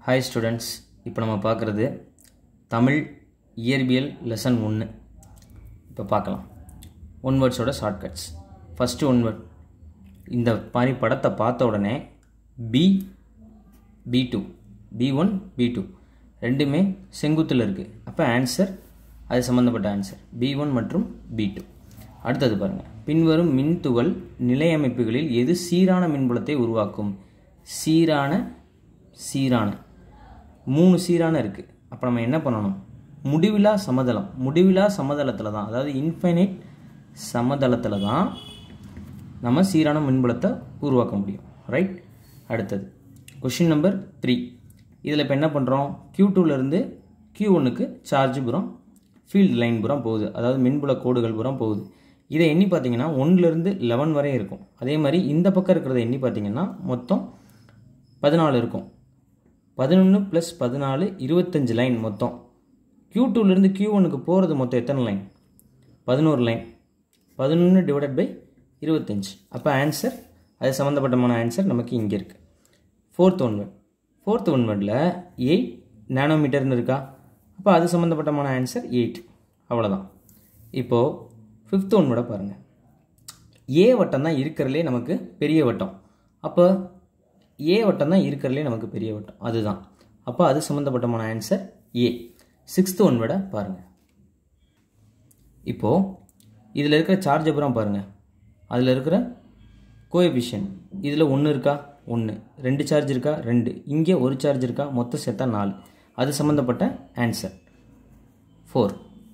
hi students இப்போ நம்ம பார்க்குறது தமிழ் இயற்பியல் லெசன் ஒன்று இப்போ பார்க்கலாம் ஒன் வேர்ட்ஸோட ஷார்ட்கட்ஸ் ஃபஸ்ட்டு ஒன் வேர்ட் இந்த மாதிரி படத்தை பார்த்த உடனே B B two B one B two ரெண்டுமே செங்குத்தில் இருக்குது அப்போ ஆன்சர் அது சம்மந்தப்பட்ட ஆன்சர் பி ஒன் மற்றும் பி டூ அடுத்தது பாருங்கள் பின்வரும் மின்துகள் நிலையமைப்புகளில் எது சீரான மின்புலத்தை உருவாக்கும் சீரான சீரான மூணு சீரான இருக்குது அப்போ நம்ம என்ன பண்ணணும் முடிவிலா சமதளம் முடிவிலா சமதளத்தில் தான் அதாவது இன்ஃபைனைட் சமதளத்தில் தான் நம்ம சீரான மின்புலத்தை உருவாக்க முடியும் ரைட் அடுத்தது கொஷின் நம்பர் த்ரீ இதில் இப்போ என்ன பண்ணுறோம் க்யூ டூலேருந்து க்யூ ஒன்றுக்கு சார்ஜ் புறம் ஃபீல்டு லைன் புறம் போகுது அதாவது மின்புல கோடுகள் புறம் போகுது இதை எண்ணி பார்த்தீங்கன்னா ஒன்றுலேருந்து லெவன் வரை இருக்கும் அதே மாதிரி இந்த பக்கம் இருக்கிறத எண்ணி பார்த்தீங்கன்னா மொத்தம் பதினாலு இருக்கும் பதினொன்று ப்ளஸ் பதினாலு இருபத்தஞ்சு லைன் மொத்தம் க்யூ டூலேருந்து க்யூ ஒனுக்கு போகிறது மொத்தம் எத்தனை லைன் பதினோரு லைன் பதினொன்று டிவைடட் பை இருபத்தஞ்சு அப்போ ஆன்சர் அது சம்மந்தப்பட்டமான ஆன்சர் நமக்கு இங்கே இருக்குது fourth one word fourth one வேர்டில் எயிட் நேனோமீட்டர்னு இருக்கா அப்போ அது சம்மந்தப்பட்டமான ஆன்சர் எயிட் அவ்வளோதான் இப்போது ஃபிஃப்த் ஒன் விட பாருங்கள் ஏ வட்டம் தான் இருக்கிறதுலே நமக்கு பெரிய வட்டம் அப்போ ஏ வட்டம் தான் இருக்கிறதுலே நமக்கு பெரிய வட்டம் அதுதான் அப்போ அது சம்மந்தப்பட்டமான ஆன்சர் ஏ சிக்ஸ்த் ஒன் விட பாருங்கள் இப்போது இதில் இருக்கிற சார்ஜ் அப்புறம் பாருங்கள் அதில் இருக்கிற கோஎஃபிஷியன் இதில் ஒன்று இருக்கா ஒன்று ரெண்டு சார்ஜ் இருக்கா ரெண்டு இங்கே ஒரு சார்ஜ் இருக்கா மொத்தம் சேர்த்தா நாலு அது சம்மந்தப்பட்ட answer four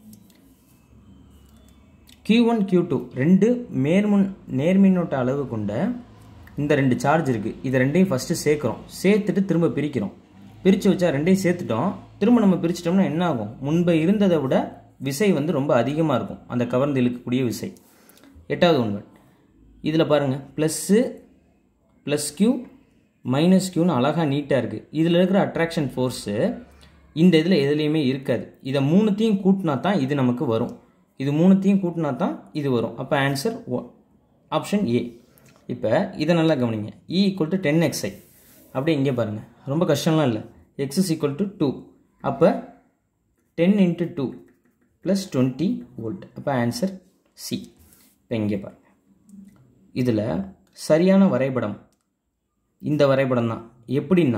Q one Q two ரெண்டு மேர்முன் நேர்மின்னோட்ட அளவு கொண்ட இந்த ரெண்டு சார்ஜ் இருக்குது இதை ரெண்டையும் ஃபஸ்ட்டு சேர்க்குறோம் சேர்த்துட்டு திரும்ப பிரிக்கிறோம் பிரித்து வச்சா ரெண்டையும் சேர்த்துட்டோம் திரும்ப நம்ம பிரிச்சிட்டோம்னா என்ன ஆகும் முன்பு இருந்ததை விட விசை வந்து ரொம்ப அதிகமாக இருக்கும் அந்த கவர்ந்து இழுக்கக்கூடிய விசை எட்டாவது ஒன்று இதில் பாருங்கள் ப்ளஸ்ஸு ப்ளஸ் க்யூ மைனஸ் க்யூன்னு அழகாக நீட்டாக இருக்குது இதில் இருக்கிற அட்ராக்ஷன் ஃபோர்ஸு இந்த இதில் எதுலேயுமே இருக்காது இதை மூணுத்தையும் கூட்டினா தான் இது நமக்கு வரும் இது மூணுத்தையும் கூட்டினா தான் இது வரும் அப்போ ஆன்சர் ஆப்ஷன் ஏ இப்போ இதை நல்லா கவனிங்க E equal to ten XI அப்படியே இங்கே பாருங்கள் ரொம்ப கஷ்டம்லாம் இல்லை X is equal to two அப்போ ten into two plus twenty volt அப்போ ஆன்சர் சி இப்போ இங்கே பாருங்கள் இதில் சரியான வரைபடம் இந்த வரைபடம் தான் எப்படின்னா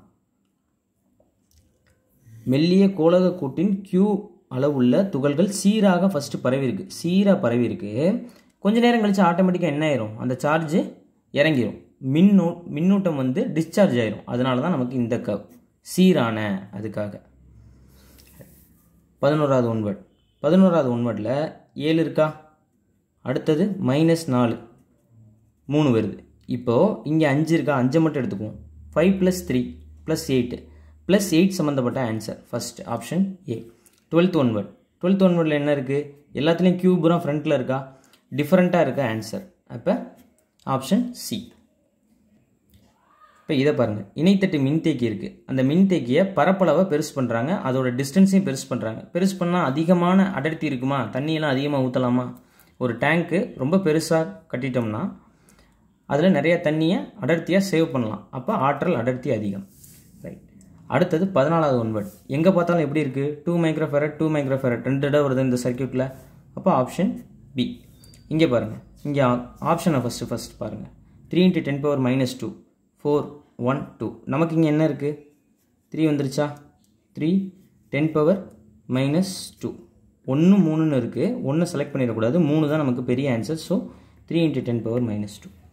மெல்லிய கோலக கூட்டின் கியூ அளவுள்ள துகள்கள் சீராக ஃபஸ்ட்டு பரவி இருக்கு சீராக பரவி இருக்கு கொஞ்ச நேரம் கழிச்சு ஆட்டோமேட்டிக்காக என்ன ஆயிரும் அந்த சார்ஜ் இறங்கிரும் மின்னூ மின்னூட்டம் வந்து டிஸ்சார்ஜ் ஆயிரும் அதனால தான் நமக்கு இந்த க சீரான அதுக்காக பதினோராவது ஒன்வர்ட் பதினோராவது ஒன்வர்டில் ஏழு இருக்கா அடுத்தது மைனஸ் நாலு மூணு வருது இப்போது இங்கே அஞ்சு இருக்கா அஞ்சை மட்டும் எடுத்துக்குவோம் five plus three plus eight plus eight சம்மந்தப்பட்ட answer first option A twelfth one word twelfth one வேர்டில் என்ன இருக்குது எல்லாத்துலேயும் கியூபுரம் ஃப்ரண்ட்டில் இருக்கா டிஃப்ரெண்ட்டாக இருக்க ஆன்சர் அப்போ ஆப்ஷன் சி இப்போ இதை பாருங்கள் இணைத்தட்டு மின்தேக்கி இருக்குது அந்த மின்தேக்கியை பரப்பளவை பெருசு பண்ணுறாங்க அதோட டிஸ்டன்ஸையும் பெருசு பண்ணுறாங்க பெருசு பண்ணால் அதிகமான அடர்த்தி இருக்குமா தண்ணியெல்லாம் அதிகமாக ஊற்றலாமா ஒரு டேங்க்கு ரொம்ப பெருசாக கட்டிட்டோம்னா அதில் நிறைய தண்ணியை அடர்த்தியாக சேவ் பண்ணலாம் அப்போ ஆற்றல் அடர்த்தி அதிகம் ரைட் அடுத்தது பதினாலாவது ஒன்பது எங்கே பார்த்தாலும் எப்படி இருக்குது டூ மைக்ரோஃபேரட் டூ மைக்ரோஃபேரட் ரெண்டு இடம் வருது இந்த சர்க்கியூட்டில் அப்போ ஆப்ஷன் பி இங்கே பாருங்கள் இங்கே ஆப்ஷனை ஃபஸ்ட்டு ஃபஸ்ட் பாருங்கள் three into ten power minus two four one two நமக்கு இங்கே என்ன இருக்குது த்ரீ வந்துருச்சா three ten power minus two ஒன்று மூணுன்னு இருக்குது ஒன்று செலக்ட் பண்ணிடக்கூடாது மூணு தான் நமக்கு பெரிய answer so three into ten power minus two